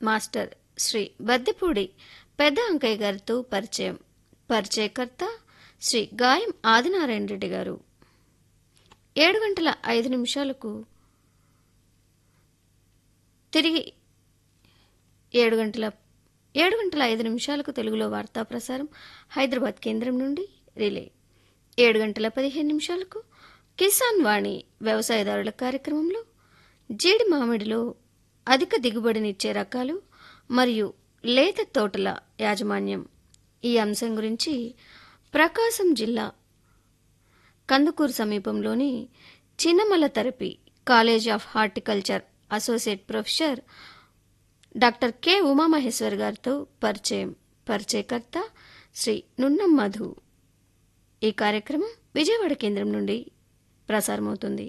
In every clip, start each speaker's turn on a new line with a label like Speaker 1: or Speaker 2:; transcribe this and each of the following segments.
Speaker 1: master Shri బద్దెపూడి పెద్ద అంకయ్య గారితో పరిచయం పరిచయకర్త శ్రీ గాయం ఆదినారాయణ రెడ్డి గారు ఏడు గంటల ఐదు నిమిషాలకు తిరిగి ఏడు గంటల ఏడు గంటల ఐదు నిమిషాలకు తెలుగులో వార్తా ప్రసారం హైదరాబాద్ కేంద్రం నుండి రిలే ఏడు గంటల పదిహేను నిమిషాలకు కిసాన్ వాణి వ్యవసాయదారుల కార్యక్రమంలో జీడి మామిడిలో అధిక దిగుబడినిచ్చే రకాలు మరియు లేత తోటల యాజమాన్యం ఈ అంశం గురించి ప్రకాశం జిల్లా కందుకూరు సమీపంలోని చిన్నమల తరపి college of horticulture associate professor doctor K Umamaheshwar గారితో పరిచయం పరిచయకర్త శ్రీ నున్నం మధు ఈ కార్యక్రమం విజయవాడ కేంద్రం నుండి ప్రసారమవుతుంది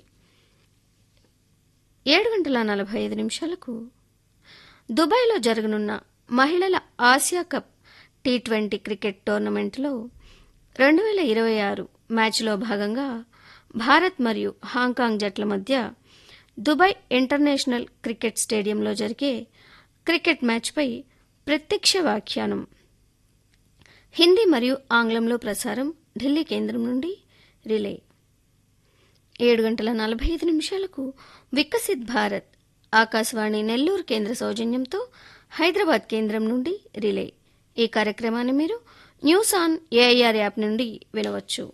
Speaker 1: ఏడు గంటల నలభై ఐదు నిమిషాలకు దుబాయ్లో జరగనున్న మహిళల Asia cup T twenty cricket టోర్నమెంట్లో రెండు వేల ఇరవై ఆరు మ్యాచ్లో భాగంగా భారత్ మరియు హాంకాంగ్ జట్ల మధ్య దుబాయ్ ఇంటర్నేషనల్ క్రికెట్ స్టేడియంలో జరిగే క్రికెట్ మ్యాచ్పై ప్రత్యక్ష వ్యాఖ్యానం హిందీ మరియు ఆంగ్లంలో ప్రసారం ఢిల్లీ కేంద్రం నుండి రిలే ఏడు గంటల నలభై ఐదు నిమిషాలకు వికసిత్ భారత్ ఆకాశవాణి నెల్లూరు కేంద్ర సౌజన్యంతో హైదరాబాద్ కేంద్రం నుండి రిలే ఈ కార్యక్రమాన్ని మీరు న్యూస్ ఆన్ ఏఐఆర్ యాప్ నుండి వినవచ్చు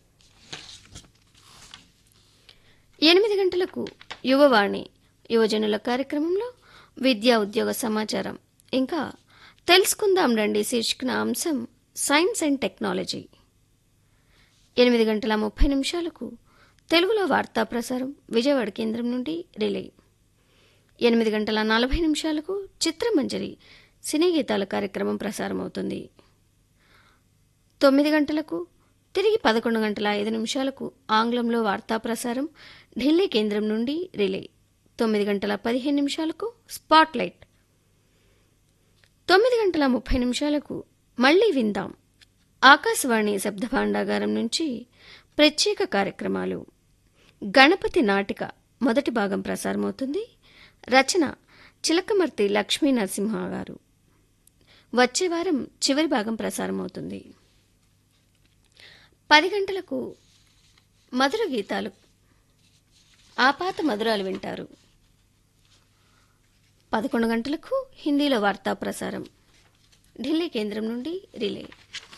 Speaker 1: ఎనిమిది గంటలకు యువవాణి యువజనుల కార్యక్రమంలో విద్యా ఉద్యోగ సమాచారం ఇంకా తెలుసుకుందాం రండి శీర్షికన అంశం సైన్స్ అండ్ టెక్నాలజీ ఎనిమిది గంటల ముప్పై నిమిషాలకు తెలుగులో వార్తా ప్రసారం విజయవాడ కేంద్రం నుండి రిలే ఎనిమిది గంటల నలభై నిమిషాలకు చిత్రమంజరి సినీ గీతాల కార్యక్రమం ప్రసారమవుతుంది తొమ్మిది గంటలకు తిరిగి పదకొండు గంటల ఐదు నిమిషాలకు ఆంగ్లంలో వార్తా ప్రసారం ఢిల్లీ కేంద్రం నుండి రిలే తొమ్మిది గంటల పదిహేను నిమిషాలకు స్పాట్లైట్ తొమ్మిది గంటల ముప్పై నిమిషాలకు మళ్లీ విందాం ఆకాశవాణి శబ్ద భాండాగారం నుంచి ప్రత్యేక కార్యక్రమాలు గణపతి నాటిక మొదటి భాగం ప్రసారమవుతుంది రచన చిలకమర్తి లక్ష్మీ నరసింహ గారు వచ్చే వారం చివరి భాగం ప్రసారమవుతుంది పది గంటలకు మధుర గీతాలు ఆపాత మధురాలు వింటారు పదకొండు గంటలకు హిందీలో వార్తా ప్రసారం ఢిల్లీ కేంద్రం నుండి రిలే